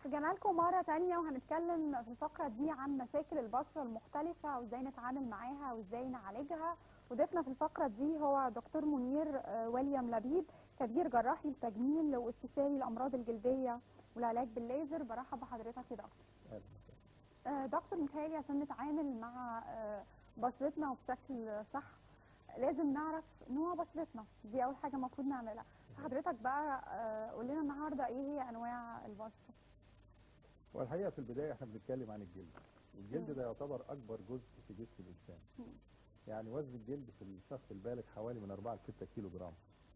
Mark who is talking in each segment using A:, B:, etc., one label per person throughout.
A: رجعنا لكم مرة تانية وهنتكلم في الفقرة دي عن مشاكل البشرة المختلفة وازاي نتعامل معاها وازاي نعالجها وضيفنا في الفقرة دي هو دكتور منير آه، ويليام لبيب كبير جراحي التجميل واستشاري الأمراض الجلدية والعلاج بالليزر برحب بحضرتك يا دكتور آه، دكتور متهيألي عشان نتعامل مع آه، بشرتنا وبشكل صح لازم نعرف نوع بشرتنا دي أول حاجة المفروض نعملها حضرتك بقى آه، قول لنا النهارده ايه هي انواع البشره
B: والحقيقه في البدايه احنا بنتكلم عن الجلد والجلد ده يعتبر اكبر جزء في جسم الانسان
A: مم.
B: يعني وزن الجلد في الشخص البالغ حوالي من 4 ل 6 كيلو جرام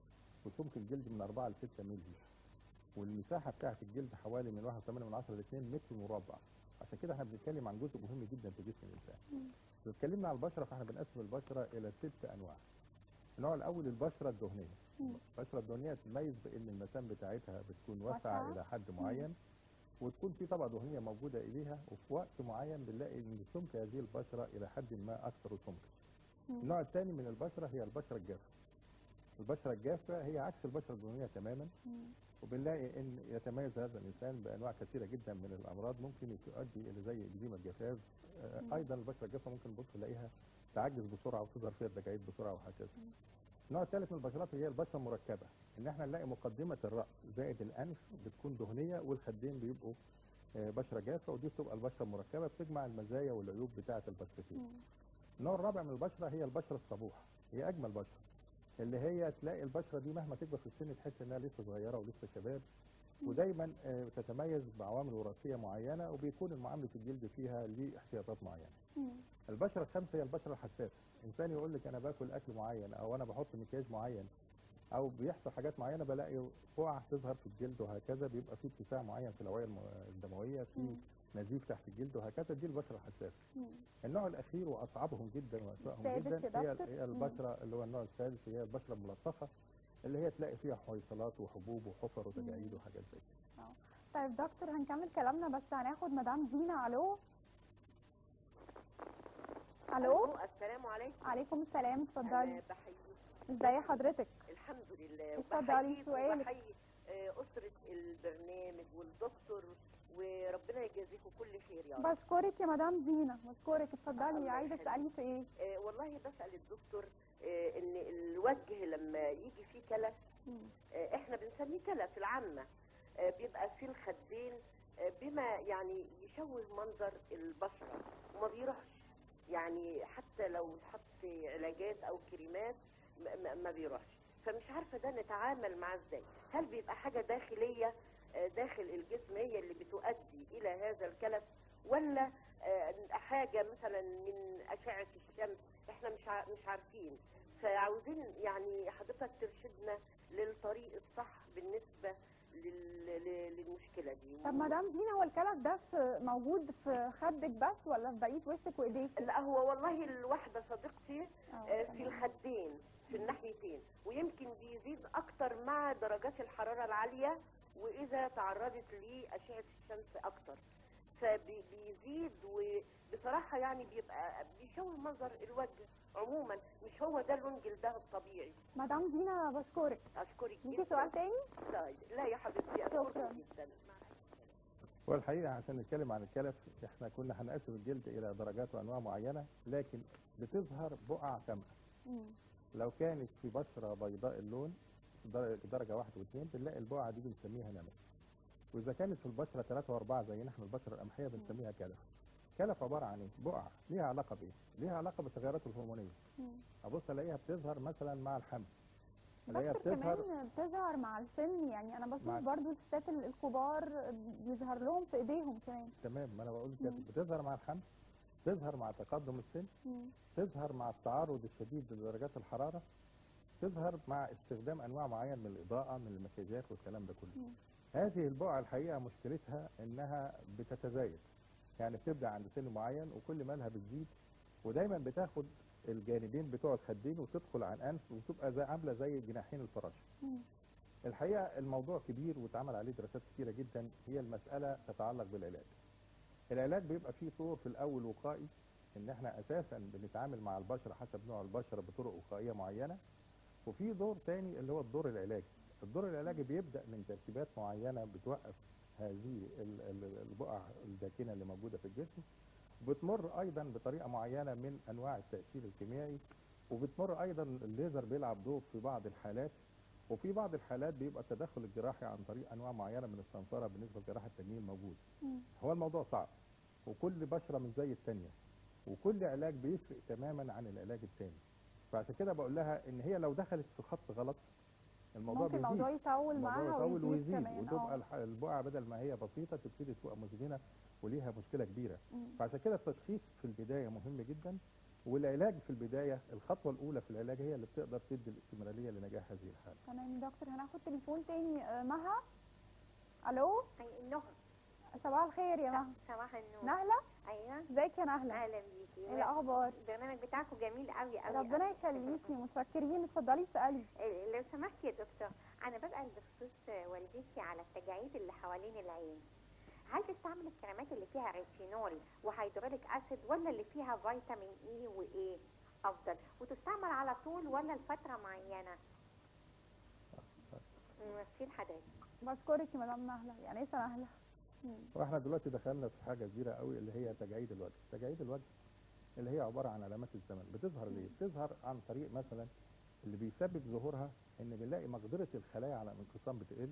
B: وسمك الجلد من 4 ل 6 مللي والمساحه بتاعه الجلد حوالي من 1.8 من 10 ل 2 متر مربع عشان كده احنا بنتكلم عن جزء مهم جدا في جسم الانسان
A: مم.
B: لو اتكلمنا عن البشره فاحنا بنقسم البشره الى ست انواع النوع الاول البشره الدهنيه
A: مم.
B: البشره الدهنيه تتميز بان المسام بتاعتها بتكون واسعه
A: واسعة.
B: الى حد معين وتكون في طبقه دهنيه موجوده اليها وفي وقت معين بنلاقي ان سمك هذه البشره الى حد ما اكثر سمكا
A: مم.
B: النوع الثاني من البشره هي البشره الجافه البشره الجافه هي عكس البشره الدهنيه تماما
A: مم.
B: وبنلاقي ان يتميز هذا الانسان بانواع كثيره جدا من الامراض ممكن تؤدي الى زي اكزيما الجفاف آه،
A: مم.
B: ايضا البشره الجافه ممكن بص تلاقيها تعجز بسرعه وتظهر فيها التجاعيد بسرعه وهكذا
A: مم.
B: النوع الثالث من البشرات هي البشره المركبه ان احنا نلاقي مقدمه الراس زائد الانف بتكون دهنيه والخدين بيبقوا آه، بشره جافه ودي بتبقى البشره المركبه بتجمع المزايا والعيوب بتاعه البشرتين
A: مم.
B: النوع الرابع من البشره هي البشره الصبوح هي اجمل بشره اللي هي تلاقي البشره دي مهما تكبر في السن تحس انها لسه صغيره ولسه شباب
A: مم.
B: ودايما آه، تتميز بعوامل وراثيه معينه وبيكون معامله الجلد فيها ليه احتياطات معينه
A: مم.
B: البشره الخامسه هي البشره الحساسه انسان يقول لك انا باكل اكل معين او انا بحط مكياج معين او بيحصل حاجات معينه بلاقي بقع تظهر في الجلد وهكذا بيبقى في اتساع معين في الاوعيه الم- الدمويه في
A: مم.
B: نزيف تحت الجلد وهكذا دي البشره الحساسه
A: مم.
B: النوع الاخير واصعبهم جدا واسوأهم
A: السادس
B: جدا
A: يا
B: هي
A: دكتور.
B: هي
A: مم.
B: البشره اللي هو النوع السادس هي البشره الملطخه اللي هي تلاقي فيها حويصلات وحبوب وحفر وتجاعيد وحاجات زي كده
A: طيب دكتور هنكمل كلامنا بس هناخد مدام زينة الو الو
C: السلام عليكم
A: عليكم السلام
C: انا
A: اتفضلي
C: بحييك
A: ازي حضرتك
C: الحمد لله
A: اتفضلي
C: وبحييك
A: سؤالك.
C: وبحيي آه، اسره البرنامج والدكتور وربنا يجازيكم كل خير يا رب
A: بشكرك يا مدام زينة بشكرك اتفضلي
C: الله
A: عايزة
C: يخليك.
A: تسألي في ايه
C: آه، والله بسال الدكتور آه، ان الوجه لما يجي فيه كلف
A: مم.
C: آه، احنا بنسميه كلف العامه آه، بيبقى في الخدين آه، بما يعني يشوه منظر البشره وما بيروحش يعني حتى لو اتحط علاجات او كريمات م- م- ما بيروحش فمش عارفه ده نتعامل معاه ازاي هل بيبقى حاجه داخليه آه، داخل الجسم هي اللي بتؤدي الى هذا الكلف ولا آه، حاجه مثلا من اشعه الشمس احنا مش ع- مش عارفين فعاوزين يعني حضرتك ترشدنا للطريق الصح بالنسبه لل- ل- للمشكله دي
A: طب مدام زينة هو الكلف ده في موجود في خدك بس ولا في بقية وشك وايديك
C: لا هو والله الواحده صديقتي آه، في الخدين في الناحيتين ويمكن بيزيد اكتر مع درجات الحراره العاليه واذا تعرضت لاشعه الشمس اكتر فبيزيد وبصراحه يعني بيبقى بيشوه منظر الوجه عموما مش هو ده لون جلدها الطبيعي
A: مدام زينة بشكرك
C: اشكرك
A: ليكي
C: جدا
A: سؤال تاني
C: طيب لا يا حبيبتي
A: شكراً.
C: اشكرك جدا
B: والحقيقه عشان نتكلم عن الكلف احنا كنا هنقسم الجلد الى درجات وانواع معينه لكن بتظهر بقع غامقه
A: مم.
B: لو كانت في بشره بيضاء اللون در- درجه واحد واثنين بنلاقي البقعه دي بنسميها نمل واذا كانت في البشره ثلاثه واربعه زينا احنا البشره القمحيه بنسميها كلف كلف عباره عن ايه؟ بقعه ليها علاقه بايه؟ ليها علاقه بالتغيرات الهرمونيه
A: مم.
B: ابص الاقيها بتظهر مثلا مع الحمل الاقيها
A: دكتور
B: بتظهر
A: كمان بتظهر مع السن يعني انا بشوف
B: مع-
A: برضو الستات ال- الكبار بيظهر لهم في ايديهم كمان
B: تمام ما انا بقول كده
A: مم.
B: بتظهر مع الحمل تظهر مع تقدم السن
A: مم.
B: تظهر مع التعرض الشديد لدرجات الحراره تظهر مع استخدام انواع معين من الاضاءه من المكياجات والكلام ده كله
A: مم.
B: هذه البقعه الحقيقه مشكلتها انها بتتزايد يعني بتبدا عند سن معين وكل ما لها بتزيد ودايما بتاخد الجانبين بتوع الخدين وتدخل عن انف وتبقى زي عامله زي جناحين الفراشه
A: مم.
B: الحقيقه الموضوع كبير واتعمل عليه دراسات كتيره جدا هي المساله تتعلق بالعلاج العلاج بيبقى فيه طور في الاول وقائي ان احنا اساسا بنتعامل مع البشره حسب نوع البشره بطرق وقائيه معينه وفي دور تاني اللي هو الدور العلاجي الدور العلاجي بيبدا من تركيبات معينه بتوقف هذه ال- ال- البقع الداكنه اللي موجوده في الجسم بتمر ايضا بطريقه معينه من انواع التاثير الكيميائي وبتمر ايضا الليزر بيلعب دور في بعض الحالات وفي بعض الحالات بيبقى التدخل الجراحي عن طريق انواع معينه من الصنفره بالنسبه لجراحه التجميل موجود
A: مم.
B: هو الموضوع صعب وكل بشره مش زي الثانيه وكل علاج بيفرق تماما عن العلاج الثاني فعشان كده بقول لها ان هي لو دخلت في خط غلط الموضوع
A: ممكن
B: بيزيد
A: الموضوع يطول
B: الموضوع
A: معاها
B: يطول
A: ويزيد
B: ويزيد
A: كمان
B: وتبقى
A: اه
B: الح- البقعه بدل ما هي بسيطه تبتدي تبقى مزمنه وليها مشكله كبيره
A: مم.
B: فعشان كده التشخيص في البدايه مهم جدا والعلاج في البدايه الخطوه الاولى في العلاج هي اللي بتقدر تدي الاستمراريه لنجاح هذه الحاله
A: تمام يا دكتور هناخد تليفون تاني آه، مها الو
D: النهر
A: صباح الخير يا مها
D: صباح النور
A: نهله
D: ايوه
A: ازيك يا نهله
D: اهلا بيكي
A: ايه الاخبار
D: البرنامج بتاعكم جميل قوي قوي
A: ربنا
D: قوي.
A: يخليكي متشكرين اتفضلي اسالي
D: إيه، لو سمحت يا دكتور انا بسال بخصوص والدتي على التجاعيد اللي حوالين العين هل تستعمل الكريمات اللي فيها ريتينول وهيدروليك اسيد ولا اللي فيها فيتامين اي وايه افضل وتستعمل على طول ولا لفتره معينه ميرسي لحضرتك
A: بشكرك يا مدام نهله يعني ايه نهله مم.
B: واحنا دلوقتي دخلنا في حاجه كبيره قوي اللي هي تجاعيد الوجه تجاعيد الوجه اللي هي عباره عن علامات الزمن بتظهر ليه بتظهر عن طريق مثلا اللي بيسبب ظهورها ان بنلاقي مقدره الخلايا على الانقسام بتقل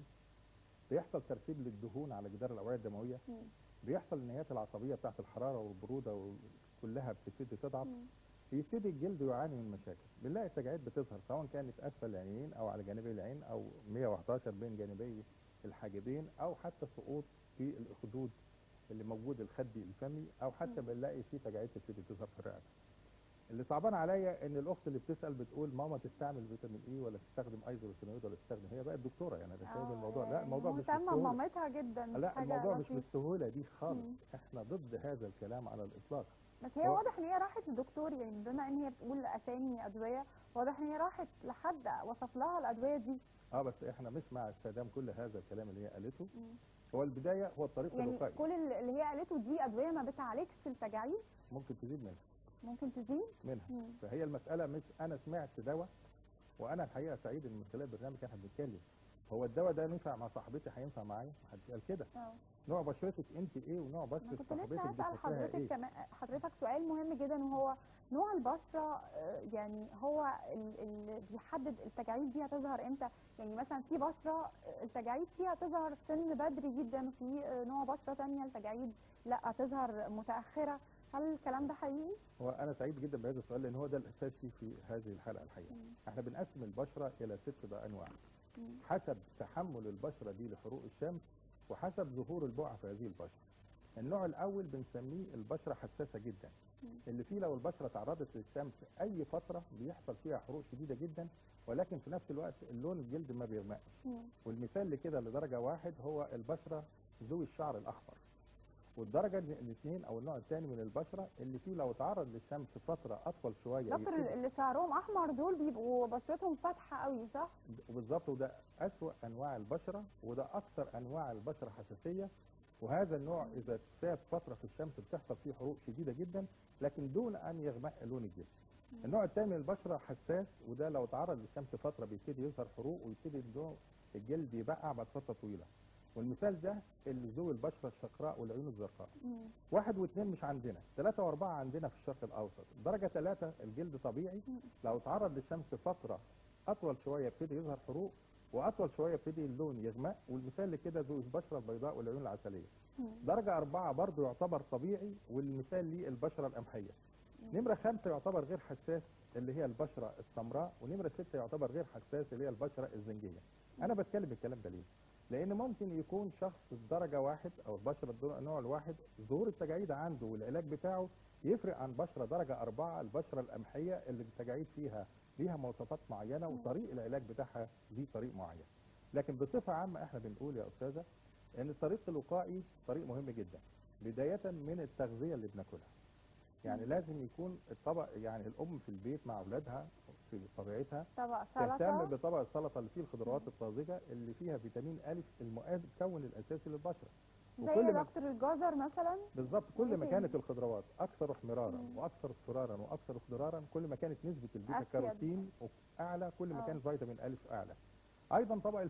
B: بيحصل ترسيب للدهون على جدار الاوعيه الدمويه
A: مم.
B: بيحصل النهايات العصبيه بتاعت الحراره والبروده كلها بتبتدي تضعف
A: مم.
B: بيبتدي الجلد يعاني من مشاكل بنلاقي التجاعيد بتظهر سواء كانت اسفل العينين او على جانبي العين او 111 بين جانبي الحاجبين او حتى سقوط في الخدود اللي موجود الخدي الفمي او حتى
A: مم.
B: بنلاقي في تجاعيد تبتدي تظهر في الرقبه اللي صعبان عليا ان الاخت اللي بتسال بتقول ماما تستعمل فيتامين اي ولا تستخدم ايزوروسينويد ولا تستخدم هي بقت دكتوره يعني ده سبب
A: آه،
B: الموضوع لا
A: يعني
B: الموضوع مش
A: مهتمه
B: بالسهوله
A: بمامتها جدا
B: لا
A: حاجة
B: الموضوع مش
A: لطيفة.
B: بالسهوله دي خالص
A: مم.
B: احنا ضد هذا الكلام على الاطلاق
A: بس هي
B: هو-
A: واضح ان هي راحت للدكتور يعني بما ان هي بتقول اسامي ادويه واضح ان هي راحت لحد وصف لها الادويه دي
B: اه بس احنا مش مع استخدام كل هذا الكلام اللي هي قالته
A: مم.
B: هو البدايه هو الطريق
A: يعني
B: الوقائي
A: كل اللي هي قالته دي ادويه ما بتعالجش التجاعيد
B: ممكن تزيد منها
A: ممكن تزيد
B: منها
A: مم.
B: فهي المساله مش انا سمعت دواء وانا الحقيقه سعيد ان من خلال البرنامج احنا بنتكلم هو الدواء ده ينفع مع صاحبتي هينفع معايا محدش قال كده
A: اه
B: نوع بشرتك انت ايه ونوع
A: انا
B: بشره
A: كنت لسه
B: صاحبتك
A: هسال
B: بتحسها
A: حضرتك
B: ايه
A: كمان حضرتك سؤال مهم جدا وهو نوع البشره آه، يعني هو ال- اللي بيحدد التجاعيد دي هتظهر امتى يعني مثلا في بشره آه، التجاعيد فيها تظهر سن بدري جدا وفي آه، نوع بشره تانية التجاعيد لا تظهر متاخره هل الكلام ده حقيقي؟
B: هو انا سعيد جدا بهذا السؤال لان هو ده الاساسي في هذه الحلقه الحقيقه
A: مم.
B: احنا بنقسم البشره الى ست بقى انواع
A: مم.
B: حسب تحمل البشره دي لحروق الشمس وحسب ظهور البقع في هذه البشره النوع الاول بنسميه البشره حساسه جدا
A: مم.
B: اللي فيه لو البشره تعرضت للشمس اي فتره بيحصل فيها حروق شديده جدا ولكن في نفس الوقت اللون الجلد ما بيغمقش
A: مم.
B: والمثال لكده لدرجه واحد هو البشره ذوي الشعر الاحمر والدرجه الاثنين او النوع الثاني من البشره اللي فيه لو تعرض للشمس فتره اطول شويه
A: دكتور
B: يبتدي-
A: اللي شعرهم احمر دول بيبقوا بشرتهم فاتحه قوي صح؟
B: وبالظبط وده أسوأ أنواع البشرة وده أكثر أنواع البشرة حساسية وهذا النوع إذا ساب فترة في الشمس بتحصل فيه حروق شديدة جدا لكن دون أن يغمق لون الجلد. النوع الثاني من البشرة حساس وده لو تعرض للشمس فترة بيبتدي يظهر حروق ويبتدي اللون- الجلد يبقع بعد فترة طويلة. والمثال ده اللي ذوي البشرة الشقراء والعيون الزرقاء.
A: مم.
B: واحد واثنين مش عندنا، ثلاثة وأربعة عندنا في الشرق الأوسط، درجة ثلاثة الجلد طبيعي
A: مم.
B: لو تعرض للشمس فترة أطول شوية يبتدي يظهر حروق وأطول شوية يبتدي اللون يغمق والمثال لكده ذو البشرة البيضاء والعيون العسلية.
A: مم.
B: درجة أربعة برضه يعتبر طبيعي والمثال ليه البشرة القمحية. نمرة خمسة يعتبر غير حساس اللي هي البشرة السمراء ونمرة ستة يعتبر غير حساس اللي هي البشرة الزنجية. أنا بتكلم الكلام ده ليه؟ لأن ممكن يكون شخص درجة واحد أو البشرة الدو- النوع الواحد ظهور التجاعيد عنده والعلاج بتاعه يفرق عن بشرة درجة أربعة البشرة القمحية اللي التجاعيد فيها ليها مواصفات معينة وطريق العلاج بتاعها ليه طريق معين. لكن بصفة عامة احنا بنقول يا أستاذة إن الطريق الوقائي طريق مهم جدا. بداية من التغذية اللي بناكلها. يعني لازم يكون الطبق يعني الأم في البيت مع أولادها في طبيعتها
A: طبق
B: تهتم
A: سلطه
B: بطبق السلطة اللي فيه الخضروات الطازجة اللي فيها فيتامين أ المكون الأساسي للبشرة.
A: زي
B: وكل ما
A: دكتور الجزر مثلا
B: بالظبط كل ما
A: وإيه
B: كانت
A: تاني؟
B: الخضروات اكثر احمرارا
A: مم.
B: واكثر اصفرارا واكثر خضرارا كل ما كانت نسبه البيتا
A: أفيد.
B: كاروتين اعلى كل ما
A: آه.
B: كان فيتامين الف اعلى ايضا طبق الفاكهه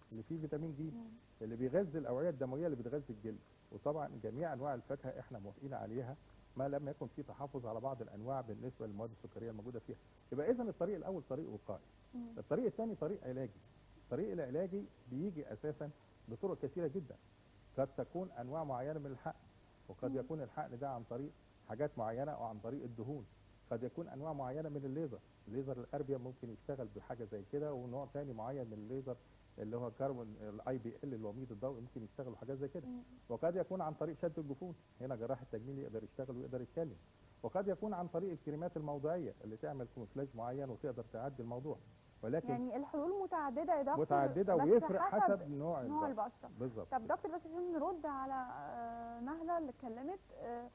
B: اللي فيه فيتامين جي
A: مم.
B: اللي بيغذي الاوعيه الدمويه اللي بتغذي الجلد وطبعا جميع انواع الفاكهه احنا موافقين عليها ما لم يكن في تحفظ على بعض الانواع بالنسبه للمواد السكريه الموجوده فيها يبقى اذا الطريق الاول طريق وقائي
A: مم.
B: الطريق الثاني طريق علاجي الطريق العلاجي بيجي اساسا بطرق كثيره جدا قد تكون انواع معينه من الحقن وقد
A: مم.
B: يكون الحقن ده عن طريق حاجات معينه او عن طريق الدهون قد يكون انواع معينه من الليزر الليزر الاربيا ممكن يشتغل بحاجه زي كده ونوع ثاني معين من الليزر اللي هو كاربون الاي بي ال الوميض الضوئي ممكن يشتغل بحاجات زي كده
A: مم.
B: وقد يكون عن طريق شد الجفون هنا جراح التجميل يقدر يشتغل ويقدر يتكلم وقد يكون عن طريق الكريمات الموضعيه اللي تعمل كومفلاج معين وتقدر تعدي الموضوع ولكن
A: يعني الحلول متعدده يا دكتور
B: متعدده
A: بس
B: ويفرق حسب نوع
A: نوع
B: البشرة.
A: البشره
B: بالظبط
A: طب دكتور بس عشان نرد على آه، نهله اللي اتكلمت آه،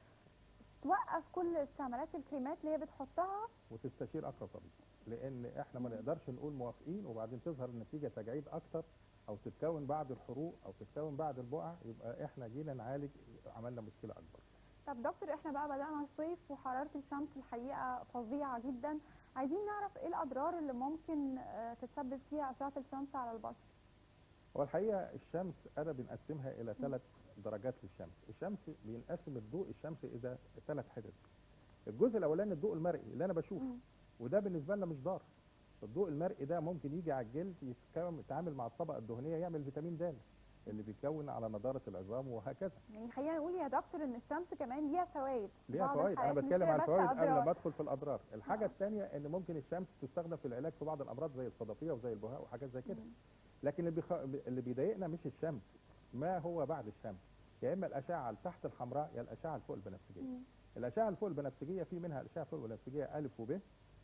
A: توقف كل استعمالات الكريمات اللي هي بتحطها
B: وتستشير اقرب طبيب لان احنا ما نقدرش نقول موافقين وبعدين تظهر النتيجه تجاعيد اكتر او تتكون بعد الحروق او تتكون بعد البقع يبقى احنا جينا نعالج عملنا مشكله اكبر
A: طب دكتور احنا بقى بدأنا الصيف وحرارة الشمس الحقيقة فظيعة جدا عايزين نعرف ايه الأضرار اللي ممكن آه، تتسبب فيها أشعة الشمس على البشرة
B: هو الحقيقه الشمس انا بنقسمها الى ثلاث درجات للشمس الشمس بينقسم الضوء الشمسي الى ثلاث حتت الجزء الاولاني الضوء المرئي اللي انا بشوفه
A: مم.
B: وده بالنسبه لنا مش ضار الضوء المرئي ده ممكن يجي على الجلد يتكون يتعامل مع الطبقه الدهنيه يعمل فيتامين د اللي بيكون على نضاره العظام وهكذا
A: يعني خلينا نقول يا دكتور ان الشمس كمان ليها فوائد
B: ليها
A: بعض
B: فوائد انا
A: الحالات مش
B: بتكلم
A: هي
B: على
A: بس
B: الفوائد قبل
A: أضرار.
B: ما ادخل في الاضرار الحاجه
A: آه.
B: الثانيه ان ممكن الشمس تستخدم في العلاج في بعض الامراض زي الصدفيه وزي البهاء وحاجات زي كده
A: مم.
B: لكن اللي, بيخ... اللي بيضايقنا مش الشمس ما هو بعد الشمس يا اما الاشعه اللي تحت الحمراء يا الاشعه اللي فوق البنفسجيه
A: مم.
B: الاشعه اللي فوق البنفسجيه في منها الاشعه فوق البنفسجيه الف وب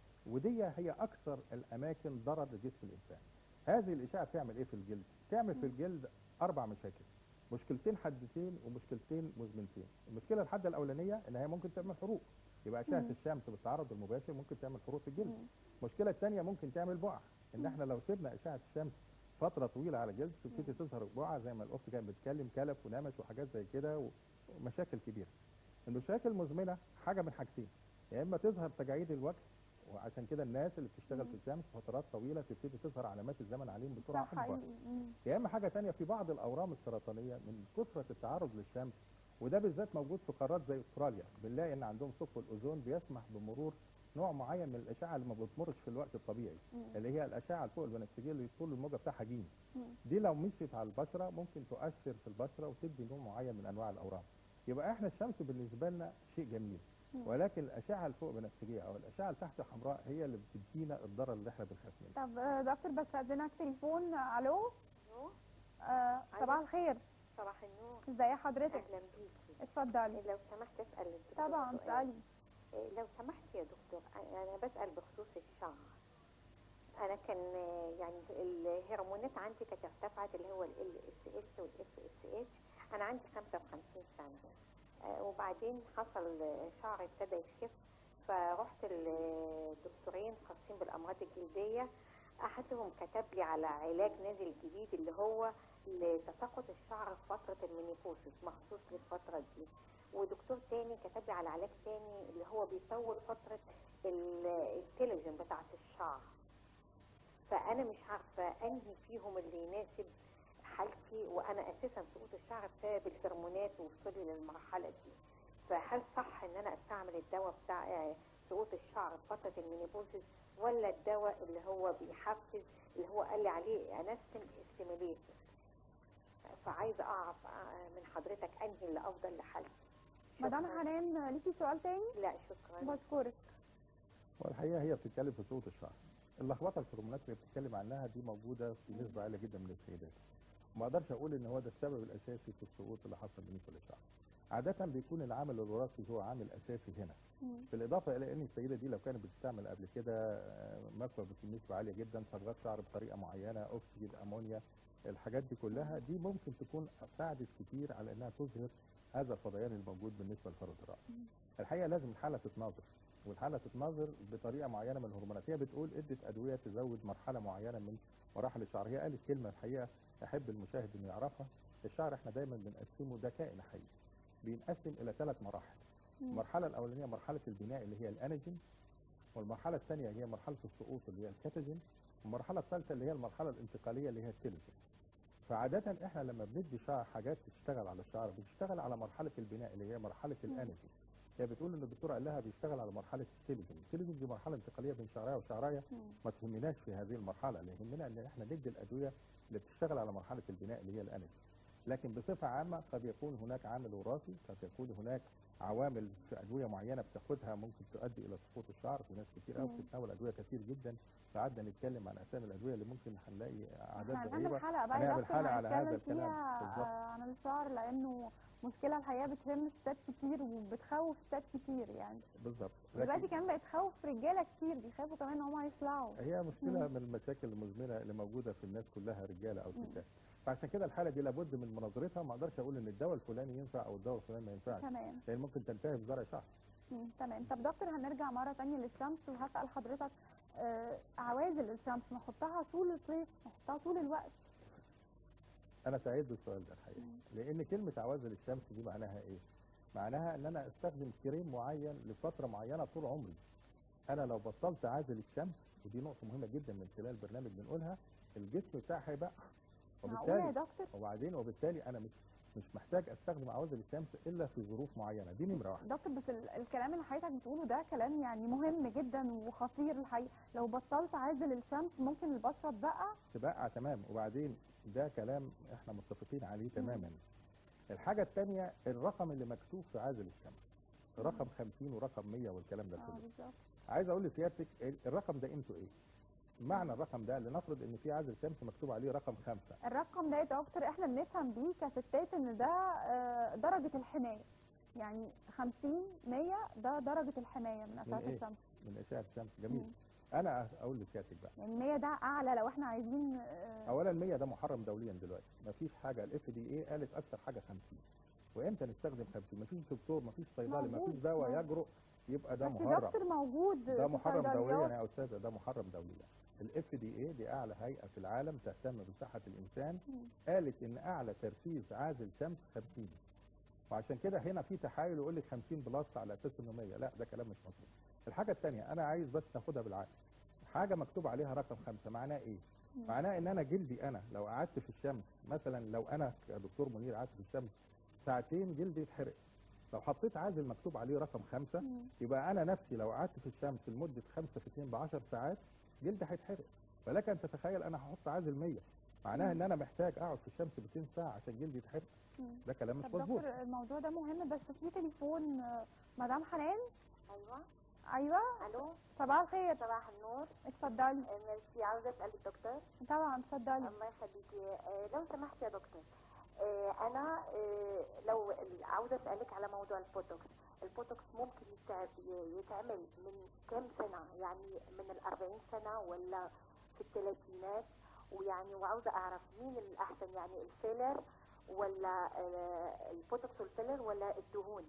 B: ودي هي اكثر الاماكن ضرر لجسم الانسان هذه الاشعه تعمل ايه في الجلد تعمل في الجلد اربع مشاكل مشكلتين حدتين ومشكلتين مزمنتين المشكله الحاده الاولانيه ان هي ممكن تعمل حروق يبقى اشعه
A: مم.
B: الشمس بالتعرض المباشر ممكن تعمل حروق في الجلد
A: مم.
B: المشكله الثانيه ممكن تعمل بقع ان
A: مم.
B: احنا لو سيبنا اشعه الشمس فتره طويله على الجلد تبتدي تظهر بقع زي ما الاخت كانت بتتكلم كلف ونمش وحاجات زي كده ومشاكل كبيره المشاكل المزمنه حاجه من حاجتين يا اما تظهر تجاعيد الوجه وعشان كده الناس اللي بتشتغل
A: مم.
B: في الشمس فترات طويله تبتدي تظهر علامات الزمن عليهم بسرعه
A: صح
B: اكبر
A: حقيقي مم.
B: يا اما حاجه تانية في بعض الاورام السرطانيه من كثره التعرض للشمس وده بالذات موجود في قارات زي استراليا بنلاقي ان عندهم ثقب الاوزون بيسمح بمرور نوع معين من الاشعه اللي ما بتمرش في الوقت الطبيعي
A: مم.
B: اللي هي الاشعه الفوق البنفسجيه اللي طول الموجه بتاعها جيم
A: مم.
B: دي لو مشيت على البشره ممكن تؤثر في البشره وتدي نوع معين من انواع الاورام يبقى احنا الشمس بالنسبه لنا شيء جميل
A: مم.
B: ولكن الاشعه الفوق بنفسجيه او الاشعه اللي تحت حمراء هي اللي بتدينا الضرر اللي احنا بنخاف منه
A: طب آه، دكتور بس أدينك تليفون الو آه، صباح الخير
D: صباح النور
A: ازي حضرتك
D: اهلا بيكي
A: طبعا
D: لو سمحت اسال الدكتور
A: طبعا
D: سؤال.
A: اسالي
D: إيه، لو سمحت يا دكتور انا بسال بخصوص الشعر انا كان آه، يعني الهرمونات عندي كانت ارتفعت اللي هو ال اس اس والاف اس اتش انا عندي 55 سنه آه، وبعدين حصل آه، شعري ابتدى يخف فرحت الدكتورين خاصين بالامراض الجلديه احدهم كتب لي على علاج نازل جديد اللي هو لتساقط الشعر في فتره المينيبوسس مخصوص للفتره دي ودكتور تاني كتب لي على علاج تاني اللي هو بيطول فتره ال- التلجن بتاعه الشعر فانا مش عارفه انهي فيهم اللي يناسب حالتي وانا اساسا سقوط الشعر بسبب الهرمونات ووصولي للمرحله دي فهل صح ان انا استعمل الدواء بتاع آه، سقوط الشعر في فتره المينيبوزس ولا الدواء اللي هو بيحفز اللي هو قال لي عليه انستم ستيميليتور فعايزه اعرف آه، من حضرتك انهي اللي افضل لحالتي
A: مدام
D: شكراً.
A: حنان آه، ليكي سؤال تاني
D: لا شكرا
A: بشكرك
B: والحقيقه هي بتتكلم في سقوط الشعر اللخبطه الهرمونات اللي بتتكلم عنها دي موجوده في نسبه عاليه جدا من السيدات ما اقدرش اقول ان هو ده السبب الاساسي في السقوط اللي حصل بالنسبه للشعر عاده بيكون العامل الوراثي هو عامل اساسي هنا
A: مم.
B: بالاضافه الى ان السيده دي لو كانت بتستعمل قبل كده آه، مكوى بنسبه عاليه جدا صبغات شعر بطريقه معينه اكسجين امونيا الحاجات دي كلها دي ممكن تكون ساعدت كتير على انها تظهر هذا الفضيان الموجود بالنسبه لفرد الراس الحقيقه لازم الحاله تتناظر والحاله تتناظر بطريقه معينه من الهرمونات هي بتقول ادت ادويه تزود مرحله معينه من مراحل الشعر هي قالت كلمه الحقيقه احب المشاهد انه يعرفها الشعر احنا دايما بنقسمه ده كائن حي بينقسم الى ثلاث مراحل
A: مم.
B: المرحله الاولانيه مرحله البناء اللي هي الانجين والمرحله الثانيه هي مرحله السقوط اللي هي الكاتاجين والمرحله الثالثه اللي هي المرحله الانتقاليه اللي هي التيلوجين فعادة احنا لما بندي شعر حاجات تشتغل على الشعر بتشتغل على مرحلة البناء اللي هي مرحلة الانرجي هي بتقول ان الدكتور قال لها بيشتغل على مرحلة السيليزون السيليزون دي مرحلة انتقالية بين شعرية وشعرية
A: مم.
B: ما تهمناش في هذه المرحلة اللي يهمنا ان احنا ندي الادوية اللي بتشتغل على مرحلة البناء اللي هي الانرجي لكن بصفة عامة قد يكون هناك عامل وراثي قد يكون هناك عوامل في ادويه معينه بتاخدها ممكن تؤدي الى سقوط الشعر في ناس كتير قوي
A: مم.
B: بتتناول ادويه كتير جدا فقعدنا نتكلم عن اسامي الادويه اللي ممكن هنلاقي اعداد
A: احنا
B: رهيبه
A: هنعمل حلقه بقى يا
B: هنعمل
A: دكتور
B: حلقة على هذا
A: هنتكلم
B: الكلام.
A: فيها
B: بالظبط.
A: آه، عن الشعر لانه مشكله الحقيقه بتهم ستات كتير وبتخوف ستات كتير يعني
B: بالظبط
A: دلوقتي
B: لكن
A: كمان بقت تخوف رجاله كتير بيخافوا كمان ان هم يطلعوا
B: هي مشكله
A: مم.
B: من المشاكل المزمنه اللي موجوده في الناس كلها رجاله او
A: مم.
B: ستات فعشان كده الحاله دي لابد من مناظرتها ما اقدرش اقول ان الدواء الفلاني ينفع او الدواء الفلاني ما ينفعش
A: تمام
B: لان ممكن تنتهي بزرع شعر
A: مم، تمام طب دكتور هنرجع مره تانية للشمس وهسال حضرتك آه عوازل الشمس نحطها طول الصيف نحطها طول الوقت
B: انا سعيد بالسؤال ده الحقيقه
A: مم.
B: لان كلمه عوازل الشمس دي معناها ايه معناها ان انا استخدم كريم معين لفتره معينه طول عمري انا لو بطلت عازل الشمس ودي نقطه مهمه جدا من خلال برنامج بنقولها الجسم بتاعي هيبقى
A: معقوله يا
B: وبالتالي
A: دكتور
B: وبعدين وبالتالي انا مش مش محتاج استخدم عوازل الشمس الا في ظروف معينه دي نمره واحده
A: دكتور بس ال- الكلام اللي حضرتك بتقوله ده كلام يعني مهم جدا وخطير الحقيقه لو بطلت عازل الشمس ممكن البشره تبقى
B: تبقع تمام وبعدين ده كلام احنا متفقين عليه تماما الحاجه الثانيه الرقم اللي مكتوب في عازل الشمس رقم 50 ورقم 100 والكلام ده
A: اه
B: كله
A: بالظبط
B: عايز اقول لسيادتك ال- الرقم ده قيمته ايه معنى الرقم ده لنفرض ان في عازل شمس مكتوب عليه رقم خمسة
A: الرقم ده يا دكتور احنا بنفهم بيه كستات ان ده آه، درجه الحمايه يعني 50 100 ده درجه الحمايه من اشعه
B: إيه؟
A: الشمس
B: من اشعه الشمس جميل
A: مم.
B: انا اقول لسيادتك بقى
A: يعني 100 ده اعلى لو احنا عايزين آه،
B: اولا 100 ده محرم دوليا دلوقتي مفيش حاجه الاف دي اي قالت اكثر حاجه 50 وامتى نستخدم 50 مفيش دكتور مفيش صيدلي
A: موجود.
B: مفيش دواء
A: موجود.
B: يجرؤ يبقى ده
A: بس
B: محرم
A: دكتور موجود
B: ده
A: في
B: محرم دوليا
A: الصيدليات.
B: يا استاذه ده محرم دوليا الاف دي اي دي اعلى هيئه في العالم تهتم بصحه الانسان
A: مم.
B: قالت ان اعلى تركيز عازل شمس 50 وعشان كده هنا في تحايل يقول لك 50 بلس على اساس انه 100 لا ده كلام مش مظبوط الحاجه الثانيه انا عايز بس ناخدها بالعقل حاجه مكتوب عليها رقم خمسة معناه ايه
A: مم.
B: معناه ان انا جلدي انا لو قعدت في الشمس مثلا لو انا كدكتور منير قعدت في الشمس ساعتين جلدي يتحرق لو حطيت عازل مكتوب عليه رقم خمسة
A: مم.
B: يبقى انا نفسي لو قعدت في الشمس لمده 5 في 2 ب 10 ساعات جلدي هيتحرق فلك ان تتخيل انا هحط عازل 100 معناها ان انا محتاج اقعد في الشمس 200 ساعه عشان جلدي يتحرق
A: مم.
B: ده كلام مش
A: طب
B: مظبوط
A: دكتور الموضوع ده مهم بس في تليفون آه، مدام حنان
D: ايوه
A: ايوه
D: الو
A: صباح الخير
D: صباح النور
A: اتفضلي
D: آه، ميرسي عاوزه اسال الدكتور
A: طبعا اتفضلي
D: الله يخليكي آه، لو سمحت يا دكتور آه، انا آه، لو عاوزه اسالك على موضوع البوتوكس البوتوكس ممكن يتع- يتعمل من كم سنه يعني من ال 40 سنه ولا في الثلاثينات ويعني وعاوزه اعرف مين الاحسن يعني الفيلر ولا آه، البوتوكس والفيلر ولا الدهون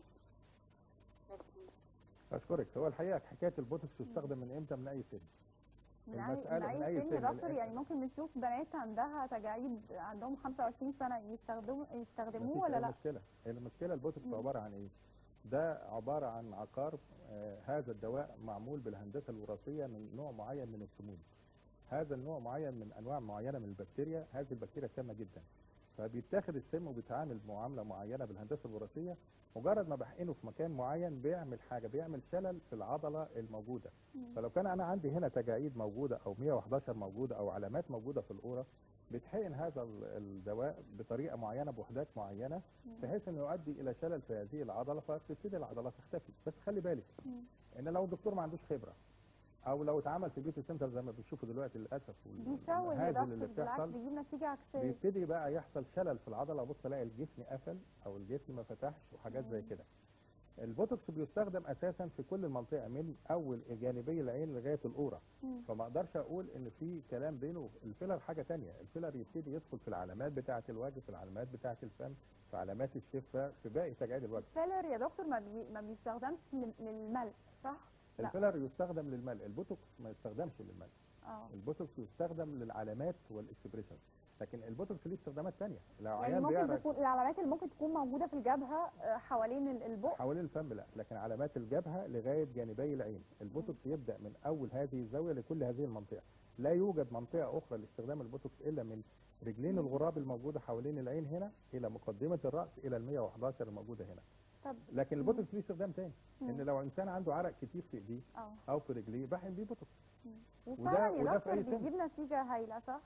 D: ميرسي
B: اشكرك هو الحقيقه حكايه البوتوكس تستخدم من امتى من اي سن
A: من اي من
B: المسألة من
A: اي
B: أي
A: سن
B: سن،
A: يا دكتور
B: من-
A: يعني ممكن نشوف بنات عندها تجاعيد عندهم 25 سنه يستخدموا يستخدموه
B: مفيش
A: ولا
B: أي
A: لا
B: مشكله المشكله البوتوكس
A: مم.
B: عباره عن ايه ده عباره عن عقار آه هذا الدواء معمول بالهندسه الوراثيه من نوع معين من السموم هذا النوع معين من انواع معينه من البكتيريا هذه البكتيريا سامه جدا فبيتاخد السم وبيتعامل معامله معينه بالهندسه الوراثيه مجرد ما بحقنه في مكان معين بيعمل حاجه بيعمل شلل في العضله الموجوده
A: مم.
B: فلو كان انا عندي هنا تجاعيد موجوده او 111 موجوده او علامات موجوده في القوره بيتحقن هذا ال- الدواء بطريقه معينه بوحدات معينه
A: مم.
B: بحيث انه يؤدي الى شلل في هذه العضله فتبتدي العضلات تختفي بس خلي بالك
A: مم.
B: ان لو الدكتور ما عندوش خبره او لو اتعمل في بيوتي سنتر زي ما بنشوفه دلوقتي للاسف
A: بيسوي يا
B: والمهازل اللي
A: دكتور بالعكس
B: بتحصل
A: بيجيب نتيجه عكسيه
B: بيبتدي بقى يحصل شلل في العضله ابص الاقي الجسم قفل او الجسم ما فتحش وحاجات زي
A: مم.
B: كده البوتوكس بيستخدم اساسا في كل المنطقه من اول جانبي العين لغايه القوره
A: مم.
B: فما اقدرش اقول ان في كلام بينه الفيلر حاجه تانية الفيلر يبتدي يدخل في العلامات بتاعه الوجه في العلامات بتاعه الفم في علامات الشفه في باقي تجاعيد الوجه
A: الفيلر يا دكتور ما, بي... ما بيستخدمش لل- للملء صح؟ لا.
B: الفيلر يستخدم للملء البوتوكس ما يستخدمش للملء
A: اه
B: البوتوكس يستخدم للعلامات والاكسبريشن لكن البوتوكس ليه استخدامات تانية لو
A: يعني
B: عيان
A: ممكن
B: بيعرف
A: تكون العلامات اللي ممكن تكون موجوده في الجبهه آه، حوالين ال- البق
B: حوالين الفم لا لكن علامات الجبهه لغايه جانبي العين البوتوكس يبدا من اول هذه الزاويه لكل هذه المنطقه لا يوجد منطقه اخرى لاستخدام البوتوكس الا من رجلين الغراب الموجوده حوالين العين هنا الى مقدمه الراس الى ال 111 الموجوده هنا
A: طب
B: لكن البوتوكس ليه استخدام تاني
A: مم.
B: ان لو انسان عنده عرق كتير في ايديه
A: اه
B: او في رجليه بحقن بيه بوتوكس
A: وفعلا يا
B: وده في
A: دكتور
B: أي سن.
A: بيجيب نتيجه هايله صح؟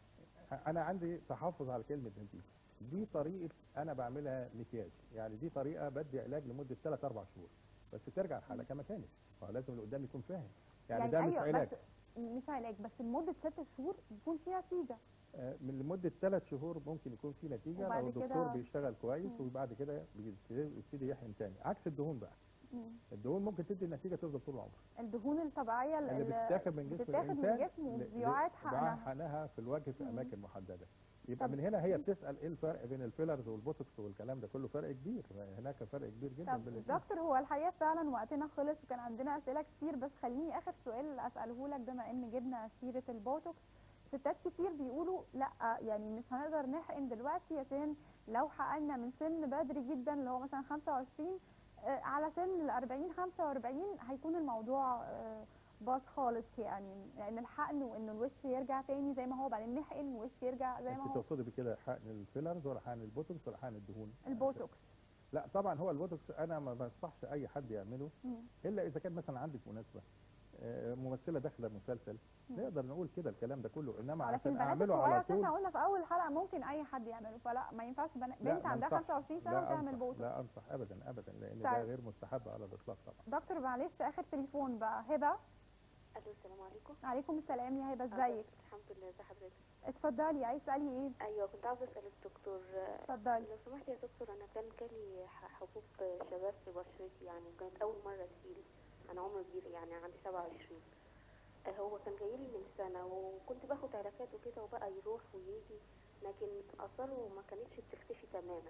B: انا عندي تحفظ على كلمه نتيجه دي طريقه انا بعملها مكياج يعني دي طريقه بدي علاج لمده 3 4 شهور بس ترجع الحاله كما كانت هو لازم اللي قدام يكون فاهم يعني, ده مش
A: أيوة
B: علاج
A: بس مش علاج بس لمده ست شهور بيكون في نتيجه
B: آه، من لمده ثلاث شهور ممكن يكون في نتيجه
A: وبعد
B: لو
A: كده-
B: الدكتور بيشتغل كويس
A: مم.
B: وبعد كده بيبتدي يبتدي يحقن تاني عكس الدهون بقى
A: مم.
B: الدهون ممكن تدي النتيجه تفضل طول العمر
A: الدهون الطبيعيه
B: اللي
A: اللي
B: بتتاخد من جسم
A: بتتاخد من
B: الانسان
A: جسمه
B: ل- ل-
A: وبيعاد حقنها.
B: حقنها في الوجه في
A: مم.
B: اماكن محدده يبقى
A: طب-
B: من هنا هي بتسال ايه الفرق بين الفيلرز والبوتوكس والكلام ده كله فرق كبير هناك فرق كبير جدا
A: طب
B: بين الاثنين
A: دكتور هو الحقيقه فعلا وقتنا خلص وكان عندنا اسئله كتير بس خليني اخر سؤال اساله لك بما ان جبنا سيره البوتوكس ستات كتير بيقولوا لا يعني مش هنقدر نحقن دلوقتي عشان لو حقنا من سن بدري جدا اللي هو مثلا 25 آه، على سن ال 40 45 هيكون الموضوع آه، باظ خالص يعني لان الحقن وان الوش يرجع تاني زي ما هو بعدين نحقن الوش يرجع زي ما
B: انت
A: هو
B: تقصدي بكده حقن الفيلرز ولا حقن البوتوكس ولا حقن الدهون
A: البوتوكس
B: لا طبعا هو البوتوكس انا ما بنصحش اي حد يعمله
A: مم.
B: الا اذا كان مثلا عندك مناسبه آه، ممثله داخله مسلسل
A: مم.
B: نقدر نقول كده الكلام ده كله انما
A: لكن
B: عشان
A: البنات
B: اعمله
A: الصغيره
B: على
A: عشان
B: طول
A: احنا قلنا في اول حلقه ممكن اي حد يعمله فلا ما ينفعش بن-
B: لا،
A: بنت
B: ما
A: عندها
B: أنصحش.
A: 25 سنه
B: لا
A: وتعمل
B: أنصح
A: بوتوكس
B: لا انصح ابدا ابدا لان ده
A: طيب.
B: غير مستحب على الاطلاق طبعا
A: دكتور معلش اخر تليفون بقى هبه
E: الو السلام عليكم
A: عليكم السلام يا هبه
E: آه،
A: ازيك
E: الحمد لله ازي حضرتك
A: اتفضلي عايز تسالي ايه
E: ايوه كنت عاوزه اسال الدكتور آه،
A: اتفضلي
E: لو سمحت يا دكتور انا كان جالي ح- حبوب شباب في بشرتي يعني كانت اول مره تجيلي انا عمري كبير يعني عندي 27 آه، هو كان جايلي من سنه وكنت باخد علاجات وكده وبقى يروح ويجي لكن اثاره ما كانتش بتختفي تماما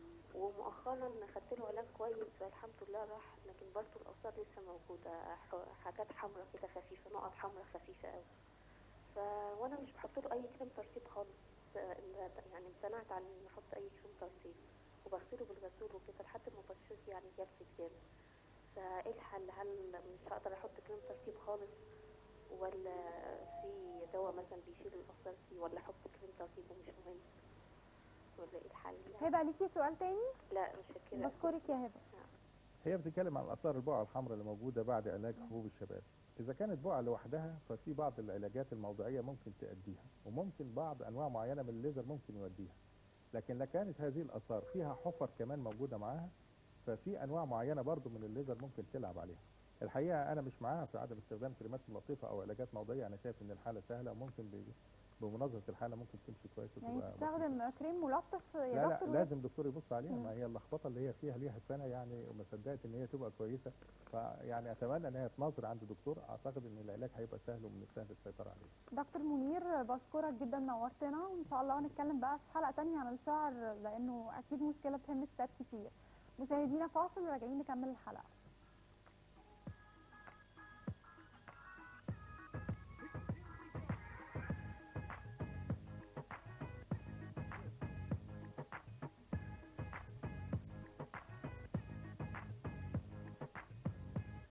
E: ومؤخرا خدت له علاج كويس فالحمد لله راح لكن برضه الاثار لسه موجوده ح- حاجات حمراء كده خفيفه نقط حمراء خفيفه قوي ف وانا مش بحط له اي كريم ترطيب خالص آه، يعني امتنعت عن اني احط اي كريم ترطيب وبغسله بالغسول وكده لحد ما بشرتي يعني جفت جامد فايه الحل هل مش هقدر احط كريم ترطيب خالص ولا في دواء مثلا بيشيل الاثار فيه ولا احط كريم ترطيب ومش مهم ولا ايه الحل يعني
A: هبه ليكي سؤال تاني
E: لا مش كده
A: بشكرك يا هبه
B: هي بتتكلم عن اثار البقعه الحمراء اللي موجوده بعد علاج حبوب الشباب اذا كانت بقعه لوحدها ففي بعض العلاجات الموضعيه ممكن تؤديها وممكن بعض انواع معينه من الليزر ممكن يوديها لكن لو كانت هذه الاثار فيها حفر كمان موجوده معاها ففي انواع معينه برضو من الليزر ممكن تلعب عليها الحقيقه انا مش معاها في عدم استخدام كريمات ملطفه او علاجات موضعيه انا شايف ان الحاله سهله وممكن ب- بمناظره الحاله ممكن تمشي كويس
A: يعني
B: وتبقى بسيطة.
A: تستخدم كريم ملطف يا
B: لا لا
A: دكتور
B: لازم دكتور يبص عليها
A: مم.
B: ما هي اللخبطه اللي هي فيها ليها سنه يعني وما صدقت ان هي تبقى كويسه فيعني اتمنى ان هي تناظر عند دكتور اعتقد ان العلاج هيبقى سهل ومن السهل السيطره عليه
A: دكتور منير بشكرك جدا نورتنا وان شاء الله هنتكلم بقى في حلقه تانية عن الشعر لانه اكيد مشكله بتهم ستات كتير مشاهدينا فاصل وراجعين نكمل الحلقه